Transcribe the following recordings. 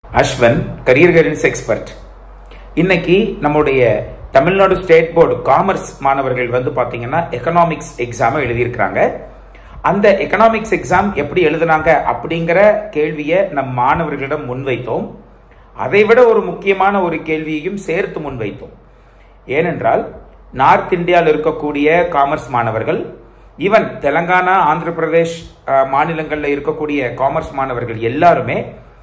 அஸ்வன் career guidance expert இன்னைக்கு நம்முடைய Tamil Nadu state board commerce மாணவர்கள் வந்து பாத்தீங்கன்னா எக்கனாமிக்ஸ் எக்ஸாம் எழுதியிருக்கிறாங்க அந்த எக்கனாமிக்ஸ் எக்ஸாம் எப்படி எழுதுனாங்க அப்படிங்கிற கேள்வியை நம் மாணவர்களிடம் முன்வைத்தோம் அதை விட ஒரு முக்கியமான ஒரு கேள்வியையும் சேர்த்து முன்வைத்தோம் ஏனென்றால் நார்த் இந்தியாவில் இருக்கக்கூடிய காமர்ஸ் மாணவர்கள் ஈவன் தெலங்கானா ஆந்திர பிரதேஷ் அஹ், மாநிலங்கள்ல இருக்கக்கூடிய காமர்ஸ் மாணவர்கள் எல்லாருமே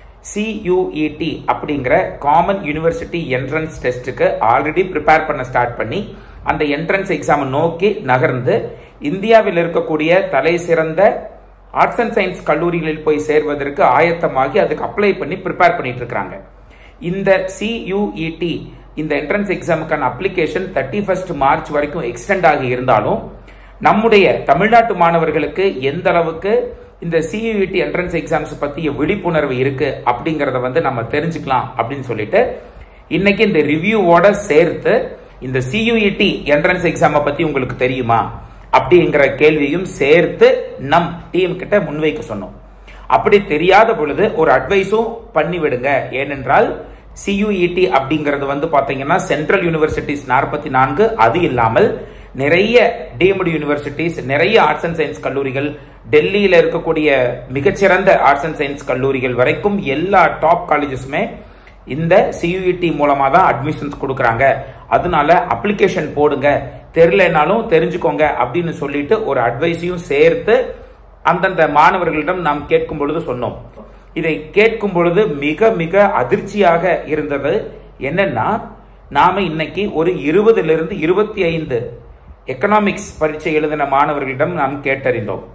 சியூஇடி அப்படிங்கிற காமன் யூனிவர்சிட்டி என்ட்ரன்ஸ் டெஸ்ட்டுக்கு ஆல்ரெடி ப்ரிப்பேர் பண்ண ஸ்டார்ட் பண்ணி அந்த என்ட்ரன்ஸ் எக்ஸாமை நோக்கி நகர்ந்து இந்தியாவில் இருக்கக்கூடிய தலை சிறந்த ஆர்ட்ஸ் அண்ட் சயின்ஸ் கல்லூரிகளில் போய் சேர்வதற்கு ஆயத்தமாகி அதுக்கு அப்ளை பண்ணி ப்ரிப்பேர் பண்ணிட்டு இருக்காங்க இந்த சியூஇடி இந்த என்ட்ரன்ஸ் எக்ஸாமுக்கான அப்ளிகேஷன் தேர்ட்டி ஃபர்ஸ்ட் மார்ச் வரைக்கும் எக்ஸ்டெண்ட் ஆகி இருந்தாலும் நம்முடைய தமிழ்நாட்டு மாணவர்களுக்கு எந்த அளவுக்கு இந்த சியூஇடி என்ட்ரன்ஸ் எக்ஸாம்ஸ் பத்திய விழிப்புணர்வு இருக்கு அப்படிங்கறத வந்து நம்ம தெரிஞ்சுக்கலாம் அப்படின்னு சொல்லிட்டு இன்னைக்கு இந்த ரிவ்யூவோட சேர்த்து இந்த சியூஇடி என்ட்ரன்ஸ் எக்ஸாமை பத்தி உங்களுக்கு தெரியுமா அப்படிங்கிற கேள்வியும் சேர்த்து நம் டீம் கிட்ட முன்வைக்க சொன்னோம் அப்படி தெரியாத பொழுது ஒரு அட்வைஸும் பண்ணி விடுங்க ஏனென்றால் சியூஇடி அப்படிங்கிறது வந்து பாத்தீங்கன்னா சென்ட்ரல் யூனிவர்சிட்டிஸ் நாற்பத்தி நான்கு அது இல்லாமல் நிறைய டீம்டு யூனிவர்சிட்டிஸ் நிறைய ஆர்ட்ஸ் அண்ட் சயின்ஸ் கல்லூரிகள் டெல்லியில இருக்கக்கூடிய மிகச்சிறந்த ஆர்ட்ஸ் அண்ட் சயின்ஸ் கல்லூரிகள் வரைக்கும் எல்லா டாப் காலேஜஸுமே இந்த சியூஇடி மூலமா தான் அட்மிஷன்ஸ் கொடுக்கறாங்க அதனால அப்ளிகேஷன் போடுங்க தெரியலனாலும் தெரிஞ்சுக்கோங்க அப்படின்னு சொல்லிட்டு ஒரு அட்வைஸையும் சேர்த்து அந்தந்த மாணவர்களிடம் நாம் கேட்கும் பொழுது சொன்னோம் இதை கேட்கும் பொழுது மிக மிக அதிர்ச்சியாக இருந்தது என்னன்னா நாம இன்னைக்கு ஒரு இருபதுல இருந்து இருபத்தி ஐந்து எக்கனாமிக்ஸ் பரீட்சை எழுதின மாணவர்களிடம் நாம் கேட்டறிந்தோம்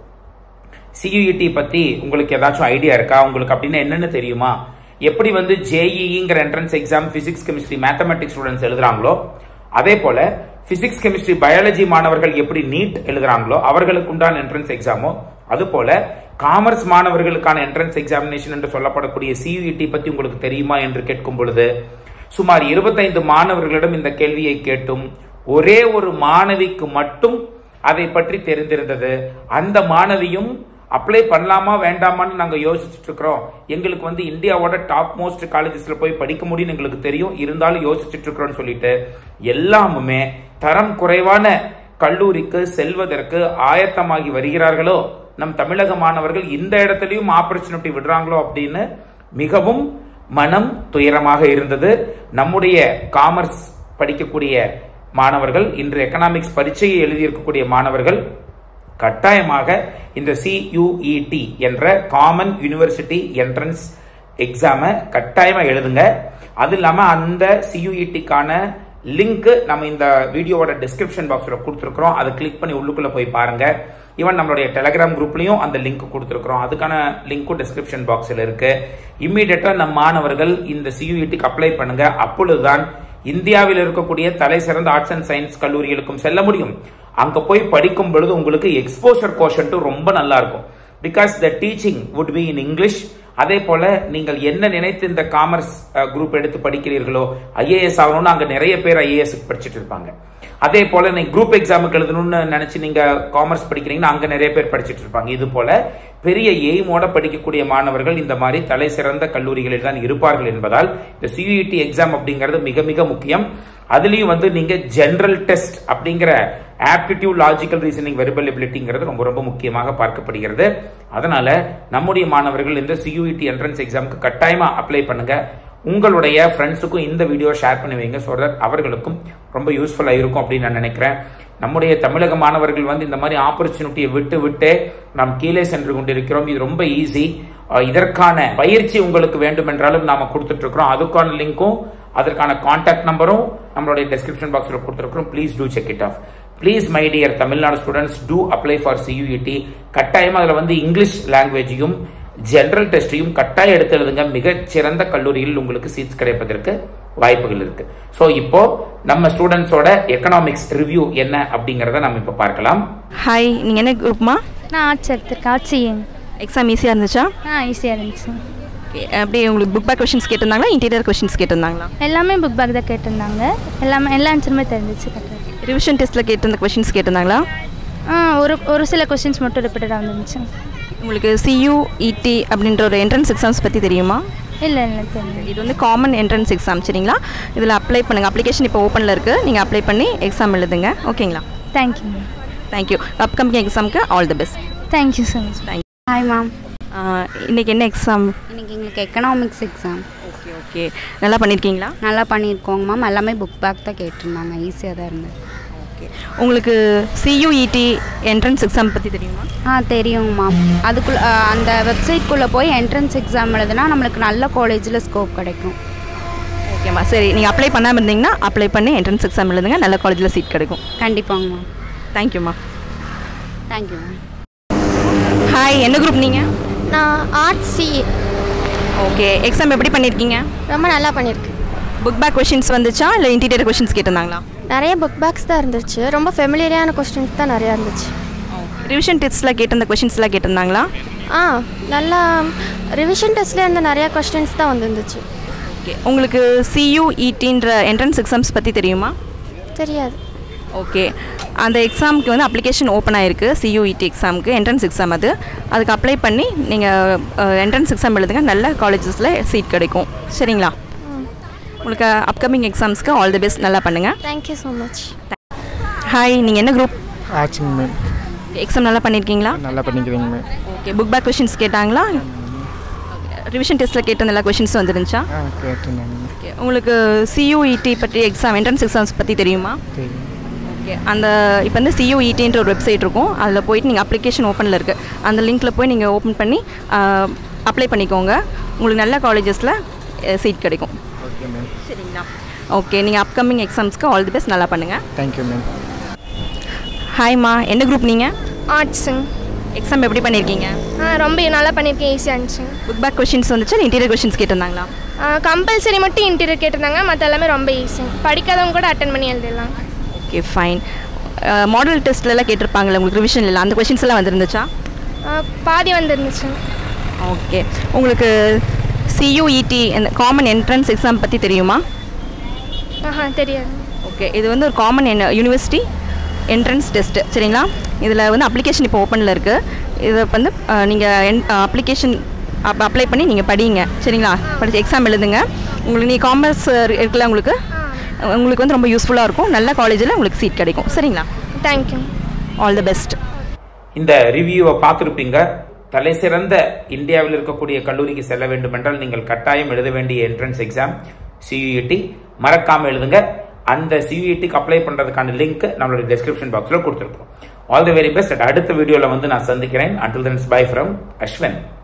சியூஇடி பத்தி உங்களுக்கு ஏதாச்சும் ஐடியா இருக்கா உங்களுக்கு அப்படின்னு என்னன்னு தெரியுமா எப்படி வந்து ஜேஇங்கிற entrance exam physics chemistry mathematics students எழுதுறாங்களோ அதே போல பிசிக்ஸ் கெமிஸ்ட்ரி பயாலஜி மாணவர்கள் எப்படி நீட் எழுதுறாங்களோ அவர்களுக்கு உண்டான என்ட்ரன்ஸ் எக்ஸாமோ அது போல காமர்ஸ் மாணவர்களுக்கான என்ட்ரன்ஸ் எக்ஸாமினேஷன் என்று சொல்லப்படக்கூடிய சியூஇடி பத்தி உங்களுக்கு தெரியுமா என்று கேட்கும் பொழுது சுமார் இருபத்தைந்து மாணவர்களிடம் இந்த கேள்வியை கேட்டும் ஒரே ஒரு மாணவிக்கு மட்டும் அதை பற்றி தெரிந்திருந்தது அந்த மாணவியும் அப்ளை பண்ணலாமா வேண்டாமான்னு நாங்க யோசிச்சுட்டு இருக்கிறோம் எங்களுக்கு வந்து இந்தியாவோட டாப் மோஸ்ட் காலேஜஸ்ல போய் படிக்க முடியும்னு எங்களுக்கு தெரியும் இருந்தாலும் யோசிச்சுட்டு இருக்கிறோம்னு சொல்லிட்டு எல்லாமுமே தரம் குறைவான கல்லூரிக்கு செல்வதற்கு ஆயத்தமாகி வருகிறார்களோ நம் தமிழக மாணவர்கள் இந்த இடத்துலயும் ஆப்பர்ச்சுனிட்டி விடுறாங்களோ அப்படின்னு மிகவும் மனம் துயரமாக இருந்தது நம்முடைய காமர்ஸ் படிக்கக்கூடிய மாணவர்கள் இன்று எக்கனாமிக்ஸ் பரீட்சையை எழுதியிருக்கக்கூடிய மாணவர்கள் கட்டாயமாக இந்த சியூஇடி என்ற காமன் யூனிவர்சிட்டி என்ட்ரன்ஸ் எக்ஸாமை கட்டாயமா எழுதுங்க அது இல்லாம அந்த சியூஇடிக்கான லிங்க் நம்ம இந்த வீடியோவோட டிஸ்கிரிப்ஷன் பாக்ஸ்ல கொடுத்துருக்கோம் அதை கிளிக் பண்ணி உள்ளுக்குள்ள போய் பாருங்க ஈவன் நம்மளுடைய டெலகிராம் குரூப்லயும் அந்த லிங்க் கொடுத்துருக்கோம் அதுக்கான லிங்க்கும் டிஸ்கிரிப்ஷன் பாக்ஸில் இருக்கு இம்மீடியட்டா நம் மாணவர்கள் இந்த சியூஇடிக்கு அப்ளை பண்ணுங்க அப்பொழுதுதான் இந்தியாவில் இருக்கக்கூடிய தலை சிறந்த ஆர்ட்ஸ் அண்ட் சயின்ஸ் கல்லூரிகளுக்கும் செல்ல முடியும் அங்க போய் படிக்கும் பொழுது உங்களுக்கு எக்ஸ்போஷர் கோஷன்ட்டு ரொம்ப நல்லா இருக்கும் because the teaching would be in English அதே போல நீங்கள் என்ன நினைத்து இந்த காமர்ஸ் குரூப் எடுத்து படிக்கிறீர்களோ ஐஏஎஸ் ஆகணும்னு அங்க நிறைய பேர் ஐஏஎஸ் படிச்சுட்டு இருப்பாங்க அதே போல நீங்க குரூப் எக்ஸாமுக்கு எழுதணும்னு நினைச்சு நீங்க காமர்ஸ் படிக்கிறீங்கன்னா அங்க நிறைய பேர் படிச்சுட்டு இருப்பாங்க இது போல பெரிய எய்மோட படிக்கக்கூடிய மாணவர்கள் இந்த மாதிரி தலை சிறந்த கல்லூரிகளில் தான் இருப்பார்கள் என்பதால் இந்த சியூஇடி எக்ஸாம் அப்படிங்கிறது மிக மிக முக்கியம் அதுலயும் வந்து நீங்க ஜெனரல் டெஸ்ட் அப்படிங்கிற ஆப்டிடியூட் லாஜிக்கல் ரீசனிங் வெரிபல் எபிலிட்டிங்கிறது ரொம்ப ரொம்ப முக்கியமாக பார்க்கப்படுகிறது அதனால நம்முடைய மாணவர்கள் இந்த சியூஇடி என்ட்ரன்ஸ் எக்ஸாமுக்கு கட்டாயமா அப்ளை பண்ணுங்க உங்களுடைய ஃப்ரெண்ட்ஸுக்கும் இந்த வீடியோ ஷேர் பண்ணி வைங்க ஸோ தட் அவர்களுக்கும் ரொம்ப யூஸ்ஃபுல்லாக இருக்கும் அப்படின்னு நான் நினைக்கிறேன் நம்முடைய தமிழக மாணவர்கள் வந்து இந்த மாதிரி ஆப்பர்ச்சுனிட்டியை விட்டு விட்டு நாம் கீழே சென்று கொண்டிருக்கிறோம் இது ரொம்ப ஈஸி இதற்கான பயிற்சி உங்களுக்கு வேண்டும் என்றாலும் நாம கொடுத்துட்டு இருக்கிறோம் அதுக்கான லிங்க்கும் அதற்கான கான்டாக்ட் நம்பரும் நம்மளுடைய டிஸ்கிரிப்ஷன் பாக்ஸில் கொடுத்துருக்கிறோம் please do check it off please my dear Tamil Nadu students to apply for CUET கட்டாயமாக அதில் வந்து இங்கிலீஷ் லாங்குவேஜையும் ஜெனரல் டெஸ்டையும் கட்டாயம் எடுத்து எழுதுங்க மிகச் சிறந்த கல்லூரியில் உங்களுக்கு சீட்ஸ் கிடைப்பதற்கு வாய்ப்புகள் இருக்கு ஸோ இப்போ நம்ம ஸ்டூடெண்ட்ஸோட எக்கனாமிக்ஸ் ரிவ்யூ என்ன அப்படிங்கறத நம்ம இப்போ பார்க்கலாம் ஹாய் நீங்கள் என்ன குரூப்மா நான் ஆர்ட்ஸ் எடுத்திருக்கேன் ஆர்ட்ஸ் சிஎன் எக்ஸாம் ஈஸியாக இருந்துச்சா ஆ ஈஸியாக இருந்துச்சு ஓகே அப்படியே உங்களுக்கு புக் பேக் கொஷின்ஸ் கேட்டிருந்தாங்களா இன்டீரியர் கொஷின்ஸ் கேட்டிருந்தாங்களா எல்லாமே புக் பேக் தான் கேட்டிருந்தாங்க எல்லாமே எல்லா ஆன்சருமே தெரிஞ்சிச்சு கரெக்டாக ரிவிஷன் டெஸ்ட்டில் கேட்டிருந்த கொஷின்ஸ் கேட்டிருந்தாங்களா ஆ ஒரு ஒரு சில கொஸ்டின்ஸ் மட்டும் ரிப்பீட்டடாக வந்துருந்துச்சு உங்களுக்கு சியூஇடி அப்படின்ற ஒரு என்ட்ரன்ஸ் எக்ஸாம்ஸ் பற்றி தெரியுமா இல்லை இல்லை தெரியல இது வந்து காமன் என்ட்ரன்ஸ் எக்ஸாம் சரிங்களா இதில் அப்ளை பண்ணுங்கள் அப்ளிகேஷன் இப்போ ஓப்பனில் இருக்குது நீங்கள் அப்ளை பண்ணி எக்ஸாம் எழுதுங்க ஓகேங்களா தேங்க்யூ மேம் தேங்க்யூ அப்கமிங் எக்ஸாமுக்கு all the best thank you so much thank you hi ma'am இன்றைக்கி என்ன எக்ஸாம் இன்னைக்கு எங்களுக்கு எக்கனாமிக்ஸ் எக்ஸாம் ஓகே ஓகே நல்லா பண்ணியிருக்கீங்களா நல்லா பண்ணியிருக்கோங்க மேம் எல்லாமே புக் பேக் தான் கேட்டிருந்தாங்க ஈஸியாக தான் இருந்தது ஓகே உங்களுக்கு சியூஇடி என்ட்ரன்ஸ் எக்ஸாம் பற்றி தெரியுமா ஆ தெரியுங்க மேம் அதுக்குள்ள ஆ, அந்த வெப்சைட்குள்ளே போய் என்ட்ரன்ஸ் எக்ஸாம் எழுதுனா நம்மளுக்கு நல்ல காலேஜில் ஸ்கோப் கிடைக்கும் ஓகேம்மா சரி நீங்கள் அப்ளை பண்ணாமல் இருந்தீங்கன்னா அப்ளை பண்ணி என்ட்ரன்ஸ் எக்ஸாம் எழுதுங்க நல்ல காலேஜில் சீட் கிடைக்கும் கண்டிப்பாங்க மேம் தேங்க்யூம்மா தேங்க்யூ மேம் ஹாய் என்ன குரூப் நீங்கள் நான் ஆர்ட்ஸ் சி ஓகே எக்ஸாம் எப்படி பண்ணியிருக்கீங்க ரொம்ப நல்லா பண்ணியிருக்கு புக் பேக் கொஷின்ஸ் வந்துச்சா இல்லை இன்டீரியர் கொஷின்ஸ் கேட்டிருந்தாங்களா நிறைய புக் பேக்ஸ் தான் இருந்துச்சு ரொம்ப ஃபெமிலியரான கொஸ்டின்ஸ் தான் நிறையா இருந்துச்சு ரிவிஷன் டெஸ்ட்டில் கேட்டிருந்த கொஷின்ஸ்லாம் கேட்டிருந்தாங்களா ஆ நல்லா ரிவிஷன் டெஸ்ட்லேயே இருந்த நிறையா கொஸ்டின்ஸ் தான் வந்துருந்துச்சு ஓகே உங்களுக்கு சியூஇடின்ற என்ட்ரன்ஸ் எக்ஸாம்ஸ் பற்றி தெரியுமா தெரியாது ஓகே அந்த எக்ஸாமுக்கு வந்து அப்ளிகேஷன் ஓப்பன் ஆயிருக்கு சியூஇடி எக்ஸாமுக்கு என்ட்ரன்ஸ் எக்ஸாம் அது அதுக்கு அப்ளை பண்ணி நீங்கள் என்ட்ரன்ஸ் எக்ஸாம் எழுதுங்க நல்ல காலேஜஸில் சீட் கிடைக்கும் சரிங்களா உங்களுக்கு அப்கமிங் எக்ஸாம்ஸ்க்கு ஆல் தி பெஸ்ட் நல்லா பண்ணுங்கள் தேங்க்யூ ஸோ மச் ஹாய் நீங்கள் என்ன குரூப் ஆச்சுங்க மேம் எக்ஸாம் நல்லா பண்ணியிருக்கீங்களா நல்லா பண்ணிக்கிறீங்க ma'am okay book back questions கேட்டாங்களா ரிவிஷன் டெஸ்ட்டில் கேட்ட எல்லா கொஷின்ஸ் வந்துருந்துச்சா ஆ கேட்டுருந்தாங்க ஓகே உங்களுக்கு சியூஇடி பற்றி எக்ஸாம் என்ட்ரன்ஸ் எக்ஸாம்ஸ் பற்றி தெரியுமா தெரியும் ஓகே அந்த இப்போ வந்து சியூஇடின்ற ஒரு வெப்சைட் இருக்கும் அதில் போயிட்டு நீங்கள் அப்ளிகேஷன் ஓப்பனில் இருக்குது அந்த லிங்க்கில் போய் நீங்கள் ஓப்பன் பண்ணி அப்ளை பண்ணிக்கோங்க உங்களுக்கு நல்ல காலேஜஸில் சீட் கிடைக்கும் ஓகே மேம் சரிங்களா ஓகே நீங்கள் அப்கமிங் எக்ஸாம்ஸ்க்கு ஆல் தி பெஸ்ட் நல்லா பண்ணுங்கள் தேங்க்யூ மேம் ஹாய்மா என்ன குரூப் நீங்கள் ஆர்ட்ஸுங்க எக்ஸாம் எப்படி பண்ணியிருக்கீங்க ஆ ரொம்ப நல்லா பண்ணியிருக்கேன் ஈஸியாக இருந்துச்சுங்க புக் பேக் கொஷின்ஸ் வந்துச்சு இன்டீரியர் கொஷின்ஸ் கேட்டிருந்தாங்களா கம்பல்சரி மட்டும் இன்டீரியர் கேட்டிருந்தாங்க மற்ற எல்லாமே ரொம்ப ஈஸிங்க படிக்காதவங்க கூட அட்டன் பண்ணி எழுதிடலாம் ஓகே ஃபைன் மாடல் டெஸ்ட்லலாம் கேட்டிருப்பாங்களே உங்களுக்கு ரிவிஷன் இல்லை அந்த கொஷின்ஸ் எல்லாம் வந்துருந்துச்சா ஆ, பாதி வந்துருந்துச்சுங்க ஓகே உங்களுக்கு சியூஇடி இந்த காமன் என்ட்ரன்ஸ் எக்ஸாம் பற்றி தெரியுமா ஆஹா தெரியாது ஓகே இது வந்து ஒரு காமன் என் யூனிவர்சிட்டி என்ட்ரன்ஸ் டெஸ்ட்டு சரிங்களா இதில் வந்து அப்ளிகேஷன் இப்போ ஓப்பனில் இருக்குது இதை வந்து நீங்கள் என் அப்ளிகேஷன் அப் அப்ளை பண்ணி நீங்கள் படிங்க சரிங்களா படிச்சு எக்ஸாம் எழுதுங்க உங்களுக்கு நீ காமர்ஸ் இருக்குல்ல உங்களுக்கு உங்களுக்கு வந்து ரொம்ப யூஸ்ஃபுல்லாக இருக்கும் நல்ல காலேஜில் உங்களுக்கு சீட் கிடைக்கும் சரிங்களா தேங்க்யூ ஆல் தி பெஸ்ட் இந்த ரிவ்யூவை பார்த்துருப்பீங்க தலை சிறந்த இந்தியாவில் இருக்கக்கூடிய கல்லூரிக்கு செல்ல வேண்டும் என்றால் நீங்கள் கட்டாயம் எழுத வேண்டிய என்ட்ரன்ஸ் எக்ஸாம் சியூஇடி மறக்காம எழுதுங்க அந்த சியூஇடிக்கு அப்ளை பண்றதுக்கான லிங்க் நம்மளுடைய டெஸ்கிரிப்ஷன் பாக்ஸ்ல கொடுத்துருப்போம் ஆல் தி வெரி பெஸ்ட் அடுத்த வீடியோல வந்து நான் சந்திக்கிறேன் அண்டில் தென்ஸ் பை ஃப்ரம் அஸ்வன்